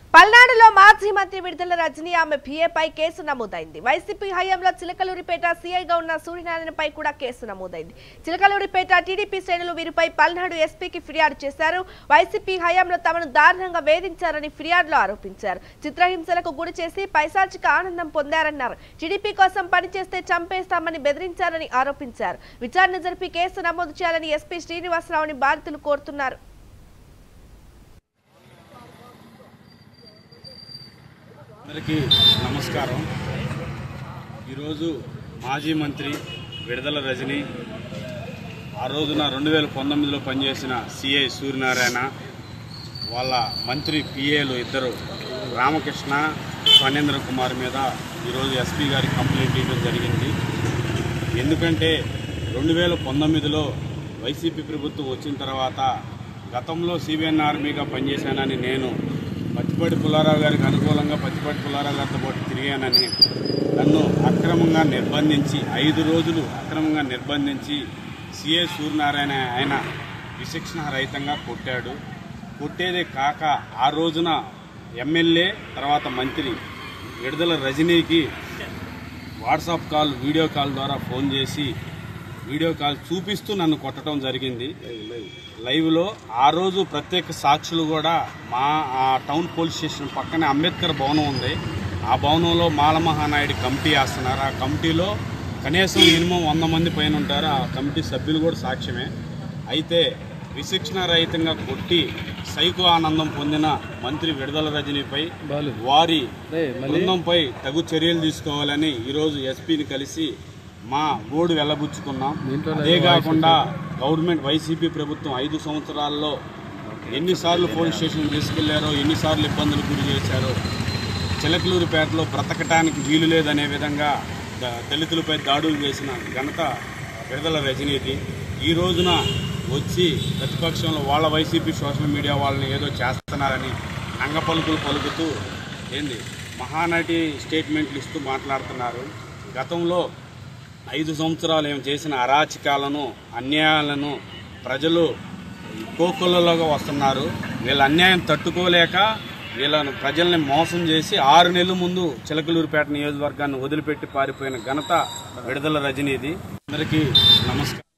పల్నాడులో మాజీ మంత్రి విడుదల రజనీ ఆమె పిఏపై కేసు నమోదైంది వైసీపీ హయాంలో చిలకలూరిపేట సీఐగా ఉన్న సూర్యనారాయణపై కూడా కేసు నమోదైంది చిలకలూరిపేట టీడీపీ శ్రేణులు వీరిపై పల్నాడు ఎస్పీకి ఫిర్యాదు చేశారు వైసీపీ హయాంలో తమను దారుణంగా వేధించారని ఫిర్యాదులో ఆరోపించారు చిత్రహింసలకు గురి చేసి పైశాచిక ఆనందం పొందారన్నారు టీడీపీ కోసం పనిచేస్తే చంపేస్తామని బెదిరించారని ఆరోపించారు విచారణ జరిపి కేసు నమోదు చేయాలని ఎస్పీ శ్రీనివాసరావుని బాధితులు కోరుతున్నారు అందరికీ నమస్కారం ఈరోజు మాజీ మంత్రి విడుదల రజని ఆ రోజున రెండు వేల పంతొమ్మిదిలో పనిచేసిన సిఐ సూర్యనారాయణ వాళ్ళ మంత్రి పిఏలు ఇద్దరు రామకృష్ణ ఫణేంద్ర కుమార్ మీద ఈరోజు ఎస్పీ గారికి కంప్లైంట్ ఇవ్వడం జరిగింది ఎందుకంటే రెండు వేల పంతొమ్మిదిలో వైసీపీ ప్రభుత్వం వచ్చిన తర్వాత గతంలో సిబిఎన్ ఆర్మీగా పనిచేశానని నేను పత్తిపాటి పుల్లారావు గారికి అనుకూలంగా పత్తిపాటి పుల్లారావు గారితో పాటు తిరిగానని నన్ను అక్రమంగా నిర్బంధించి ఐదు రోజులు అక్రమంగా నిర్బంధించి సిఏ సూర్యనారాయణ ఆయన విశిక్షణ రహితంగా కొట్టాడు కొట్టేదే కాక ఆ రోజున ఎమ్మెల్యే తర్వాత మంత్రి విడుదల రజనీకి వాట్సాప్ కాల్ వీడియో కాల్ ద్వారా ఫోన్ చేసి వీడియో కాల్ చూపిస్తూ నన్ను కొట్టడం జరిగింది లైవ్లో ఆ రోజు ప్రత్యేక సాక్షులు కూడా మా ఆ టౌన్ పోలీస్ స్టేషన్ పక్కనే అంబేద్కర్ భవనం ఉంది ఆ భవనంలో మాలమహానాయుడు కమిటీ వేస్తున్నారు ఆ కమిటీలో కనీసం మినిమం వంద మంది పైన ఉంటారు ఆ కమిటీ సభ్యులు కూడా సాక్ష్యమే అయితే విశిక్షణ రహితంగా కొట్టి సైకో ఆనందం పొందిన మంత్రి విడుదల రజనీపై వారి బృందంపై తగు చర్యలు తీసుకోవాలని ఈరోజు ఎస్పీని కలిసి మా గోడు వెళ్ళబుచ్చుకున్నాం అదే కాకుండా గవర్నమెంట్ వైసీపీ ప్రభుత్వం ఐదు సంవత్సరాల్లో ఎన్నిసార్లు పోలీస్ స్టేషన్ తీసుకెళ్లారో ఎన్నిసార్లు ఇబ్బందులు గురి చేశారో చిలకలూరుపేటలో బ్రతకటానికి వీలు లేదనే విధంగా ద- దళితులపై దాడులు చేసిన ఘనత విడుదల రజనీది ఈ రోజున వచ్చి ప్రతిపక్షంలో వాళ్ళ వైసీపీ సోషల్ మీడియా వాళ్ళని ఏదో చేస్తున్నారని నంగ పలుకులు పలుకుతూ ఏంది మహానటి స్టేట్మెంట్లు ఇస్తూ మాట్లాడుతున్నారు గతంలో ఐదు సంవత్సరాలు ఏం చేసిన అరాచకాలను అన్యాయాలను ప్రజలు కోకొల్లలోగా వస్తున్నారు వీళ్ళ అన్యాయం తట్టుకోలేక వీళ్ళను ప్రజల్ని మోసం చేసి ఆరు నెలల ముందు చిలకలూరుపేట నియోజకవర్గాన్ని వదిలిపెట్టి పారిపోయిన ఘనత విడుదల రజనీది అందరికీ నమస్కారం